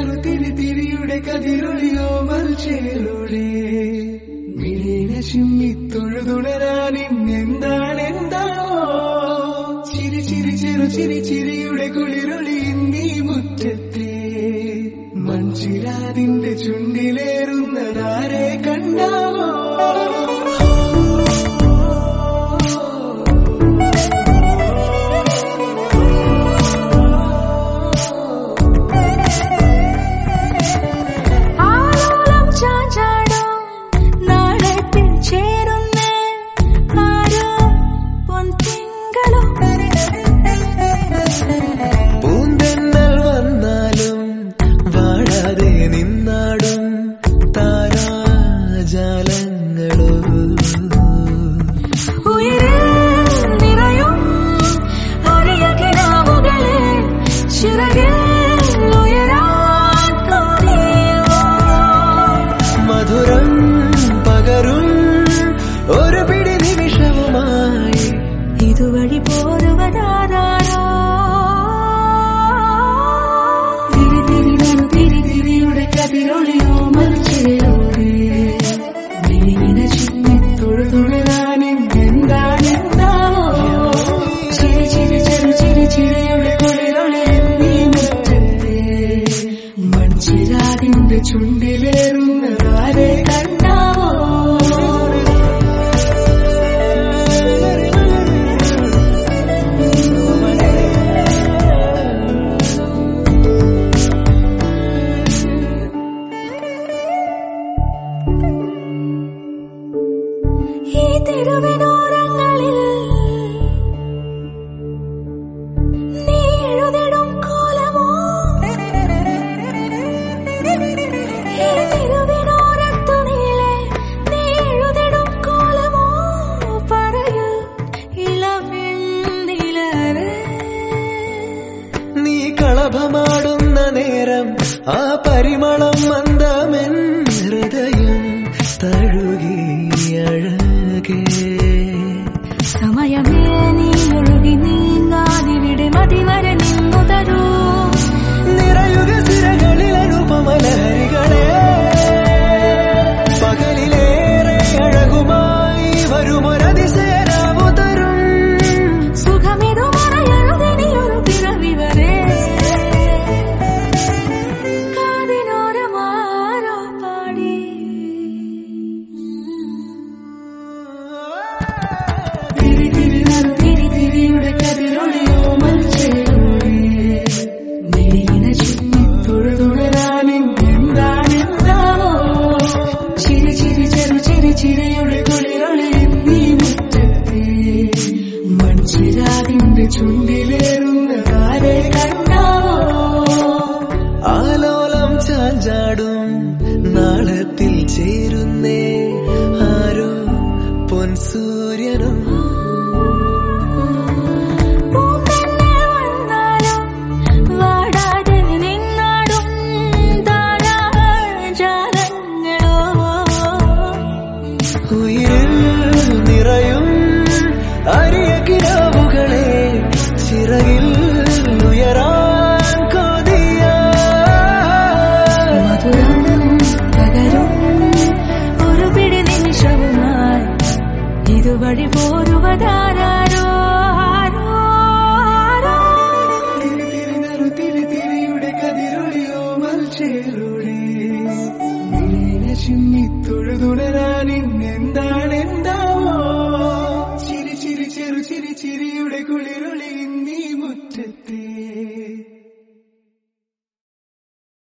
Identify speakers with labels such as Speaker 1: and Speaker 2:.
Speaker 1: നറു തിരി തിരിയുടെ കതിരൊളിയോ മൽച്ചേലൂടെ മിഴീന ചിമ്മി തൊഴുതുണരാനിന്നെന്താണ് എന്താണോ ചിരി ചിരി ചെറു ചിരി ചിരിയുടെ കുളിരൊളി നീ മുറ്റത്തെ മൺചിരാതിന്റെ ചുണ്ടിലേറുന്നതാരെ കണ്ടാവോ
Speaker 2: ആലോലം ചാഞ്ചാടും നാളത്തിൽ ചേരുന്നേ ആരോ പൊൻതിങ്കളും
Speaker 1: പൂന്തെന്നൽ വന്നാലും വാഴാതെ നിന്നാടും താരാജാലങ്ങളോ
Speaker 2: ഉയരിൽ നിറയും അരിയ കിനാവുകളെ ചിറകിൽ ഉയരാൻ തോന്നിയോ
Speaker 1: മധുരം പകരും ഒരു പിടി നിമിഷവുമായി
Speaker 2: ഇതുവഴി പോരുവതാരോ തിരി തിരി നടു തിരി തിരിയുടെ കതിരൊളിയോ മൽച്ചിരയോടെ നീന ചിന്നി തൊഴുതുണരാനും എന്താണെന്താവോ ചിരി ചിരി ചെറു ചിരി ചിരിയുടെ കുളിരൊളി നീ മുറ്റത്തെ മൺചിരാതിന്റെ ചുണ്ടിലേറുന്നതാരെ കണ്ടാവോ ഈ തെരുവിനോരങ്ങളിൽ നീ എഴുതിടും കോലമോ ഈ തെരുവിനോരത്തു നീളെ നീ എഴുതിടും കോലമോ പറയൂ ഇളവെണ്ണിലറേ
Speaker 1: നീ കളഭമാടുന്ന നേരം ആ പരിമളം മന്ദമെൻ ഹൃദയം തഴുകി അഴകേ
Speaker 2: സമയമേ നീ ഒഴുകി നീങ്ങാതിവിടെ മതിവരെ നിന്നു തരൂ
Speaker 1: നിറയുക സിരകളിൽ അനുപമലഹരികളെ പകലിലേറെ അഴകുമായി വരുമൊരതിശയരാവു തരും
Speaker 2: സുഖമിതു മറയഴുതിനിയൊരു പിറവി വരെ കാതിനോരമാരോ പാടി തിരി തിരി നറു തിരി തിരിയുടെ കതിരൊളിയോ മൽച്ചേലൂടെ മെലിന ചിന്നി തൊഴുതുണരാനും എന്താണെന്താവോ ചിരി ചിരി ചെറു ചിരി ചിരിയുടെ കുളിരൊളി നീ മുറ്റത്തെ മൺചിരാതിന്റെ ചുണ്ടിലേറുന്നതാരെ കണ്ടാവോ
Speaker 1: ആലോലം ചാഞ്ചാടും നാളത്തിൽ ചേരുന്നേ ആരോ പൊൻസൂര്യനും
Speaker 2: പൂക്കണ്ണേ വന്നാലും വാടാതെ നിന്നാടും താരാജാലങ്ങളോ
Speaker 1: ഉയിരിൽ നിറയും അരിയ കിനാവുകളെ ചിറകിൽ ഉയരാൻ കൊതിയ
Speaker 2: മധുരം പകരും ഒരു പിടി നിമിഷവുമായി ഇതുവഴി പോരുവതാരോ ആരോ ആരോ
Speaker 1: തിരി തിരി നറു തിരി തിരിയുടെ കതിരൊളിയോ മൽച്ചേലൂടെ ചിമ്മി തൊഴുതുണരാ